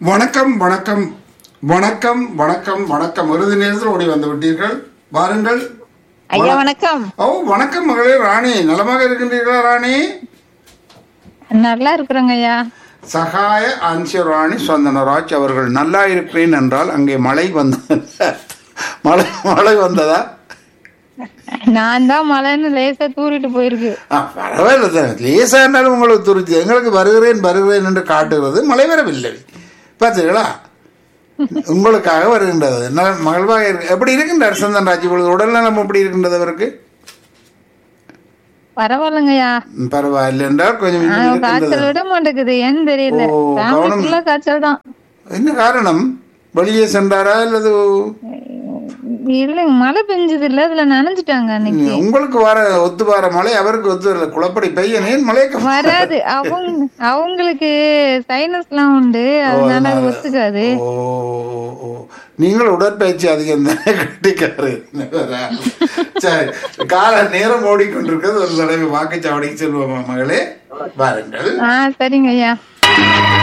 வணக்கம் வணக்கம் வணக்கம் வணக்கம் வணக்கம் இறுதி நேரத்தில் ஓடி வந்து விட்டீர்கள் வாருங்கள் ஐயா வணக்கம் ஓ வணக்கம் மகளே ராணி நலமாக இருக்கின்றீர்களா ராணி நல்லா இருக்கிறோங்க ஐயா சகாய ராணி சொந்தனராஜ் அவர்கள் நல்லா இருக்கிறேன் என்றால் அங்கே மழை வந்த மழை மழை வந்ததா நான் தான் மழைன்னு லேசா தூரிட்டு போயிருக்கு ஆ, பரவாயில்ல சார் லேசா இருந்தாலும் உங்களுக்கு துருச்சு எங்களுக்கு வருகிறேன் வருகிறேன் என்று காட்டுகிறது மழை வரவில்லை பார்த்தீங்களா உங்களுக்காக வருகின்றது நல்ல மகிழ்வாக இருக்கு எப்படி இருக்கின்றார் சந்தன் ராஜ் இப்பொழுது உடல்நலம் எப்படி இருக்கின்றது அவருக்கு பரவாயில்லைங்க ஐயா ம், பரவாயில்லை என்றால் கொஞ்சம் இன்னும் ஆனா, இருக்கின்றது காய்ச்சல் விட மாட்டேங்குது ஏன்னு தெரியல ஓ, ஃபேமிலிக்குள்ள காய்ச்சல் தான் என்ன காரணம் வெளியே சென்றாரா அல்லது இல்லைங்க மழை பெஞ்சது இல்ல இதுல நனைஞ்சிட்டாங்க அன்னைக்கு உங்களுக்கு வர ஒத்து வர மழை அவருக்கு ஒத்து வரல குளப்படி பெய்யனேன் மழை வராது அவங்க அவங்களுக்கு சைனஸ் எல்லாம் உண்டு அதனால அது ஒத்துக்காது ஓ ஓ. நீங்கள் உடற்பயிற்சி அதிகம் தானே கட்டிக்காரு சரி கால நேரம் ஓடிக்கொண்டிருக்கிறது ஒரு தடவை வாக்குச்சாவடிக்கு செல்வோமா மகளே வாருங்கள் ஆ சரிங்க ஐயா